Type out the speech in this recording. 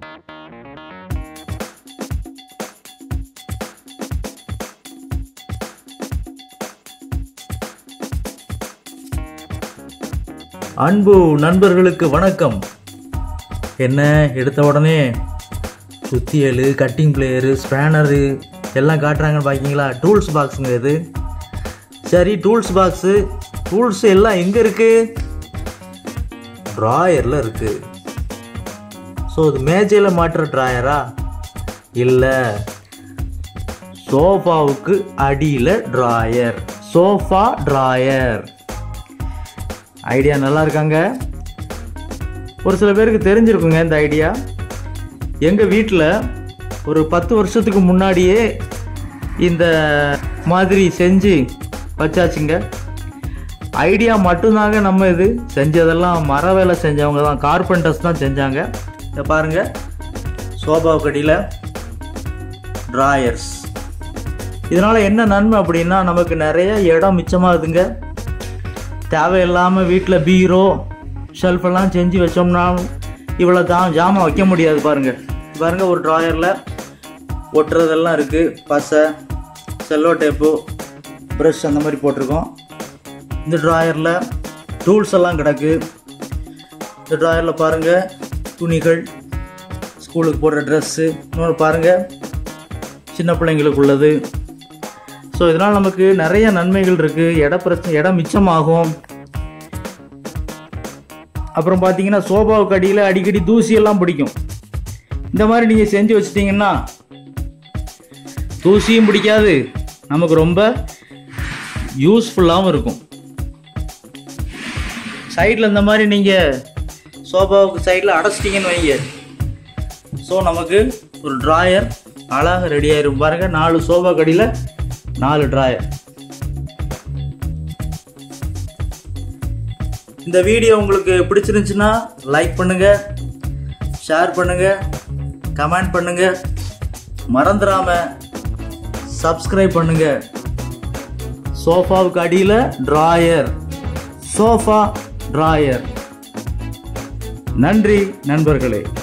அன்பு நண்பர்களுக்கு வணக்கம் என்ன எடுத்த உடனே சுத்தியல் கட்டிங் பிளேயரு ஸ்பேனரு எல்லாம் காட்டுறாங்கன்னு பார்க்கிங்களா டூல்ஸ் பாக்ஸுங்க இது சரி டூல்ஸ் பாக்ஸு டூல்ஸ் எல்லாம் எங்கே இருக்குது ட்ராயரில் இருக்குது ஸோ இது மேஜையில் மாட்டுற ட்ராயரா இல்லை சோஃபாவுக்கு அடியில் ட்ராயர் சோஃபா ட்ராயர் ஐடியா நல்லா இருக்காங்க ஒரு சில பேருக்கு தெரிஞ்சிருக்குங்க இந்த ஐடியா எங்கள் வீட்டில் ஒரு பத்து வருஷத்துக்கு முன்னாடியே இந்த மாதிரி செஞ்சு வச்சாச்சுங்க ஐடியா மட்டும்தாங்க நம்ம இது செஞ்சதெல்லாம் மர வேலை செஞ்சவங்க தான் கார்பெண்டர்ஸ் தான் செஞ்சாங்க இதை பாருங்கள் சோபாவுக்கு அடியில் ட்ராயர்ஸ் இதனால் என்ன நன்மை அப்படின்னா நமக்கு நிறைய இடம் மிச்சமாகுதுங்க தேவையில்லாமல் வீட்டில் பீரோ ஷெல்ஃப் எல்லாம் செஞ்சு வச்சோம்னா இவ்வளோ தான் ஜாமான் வைக்க முடியாது பாருங்கள் பாருங்கள் ஒரு ட்ராயரில் ஒட்டுறதெல்லாம் இருக்குது பசை செல்லோ டேப்பு ப்ரஷ் அந்த மாதிரி போட்டிருக்கோம் இந்த ட்ராயரில் டூல்ஸ் எல்லாம் கிடக்கு இந்த ட்ராயரில் பாருங்கள் துணிகள் ஸ்கூலுக்கு போடுற ட்ரெஸ்ஸு இன்னொன்று பாருங்கள் சின்ன பிள்ளைங்களுக்கு உள்ளது ஸோ இதனால் நமக்கு நிறைய நன்மைகள் இருக்குது இட பிரச்சனை இடம் மிச்சமாகும் அப்புறம் பார்த்தீங்கன்னா சோபாவுக்கு அடியில் அடிக்கடி தூசியெல்லாம் பிடிக்கும் இந்த மாதிரி நீங்கள் செஞ்சு வச்சிட்டிங்கன்னா தூசியும் பிடிக்காது நமக்கு ரொம்ப யூஸ்ஃபுல்லாகவும் இருக்கும் சைடில் இந்த மாதிரி நீங்கள் சோபாவுக்கு சைடில் அடைச்சிட்டிங்கன்னு வைங்க ஸோ நமக்கு ஒரு ட்ராயர் அழகாக ரெடி ஆயிரும் பாருங்க நாலு சோபா கடியில் நாலு ட்ராயர் இந்த வீடியோ உங்களுக்கு பிடிச்சிருந்துச்சுன்னா லைக் பண்ணுங்க ஷேர் பண்ணுங்க கமெண்ட் பண்ணுங்க மறந்துடாம சப்ஸ்கிரைப் பண்ணுங்க சோஃபாவுக்கு அடியில் ட்ராயர் சோஃபா ட்ராயர் நன்றி நண்பர்களே